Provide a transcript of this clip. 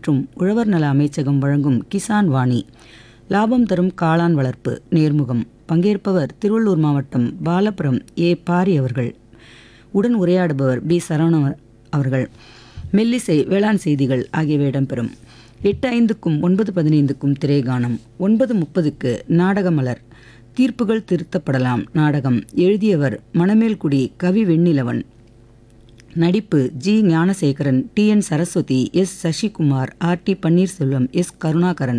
மற்றும் உழவர் நல அமைச்சகம் வழங்கும் கிசான் வாணி லாபம் தரும் காளான் வளர்ப்பு நேர்முகம் பங்கேற்பவர் திருவள்ளூர் மாவட்டம் பாலபுரம் ஏ பாரி அவர்கள் உடன் உரையாடுபவர் பி சரவணன் அவர்கள் மெல்லிசை வேளாண் செய்திகள் ஆகியவை இடம்பெறும் எட்டு ஐந்துக்கும் ஒன்பது பதினைந்துக்கும் திரைகானம் ஒன்பது முப்பதுக்கு நாடகமலர் தீர்ப்புகள் திருத்தப்படலாம் நாடகம் எழுதியவர் மணமேல்குடி கவி வெண்ணிலவன் நடிப்பு G Gnanasekaran T N Saraswathi S Sasikumar R T Panneerselvam S Karunakaran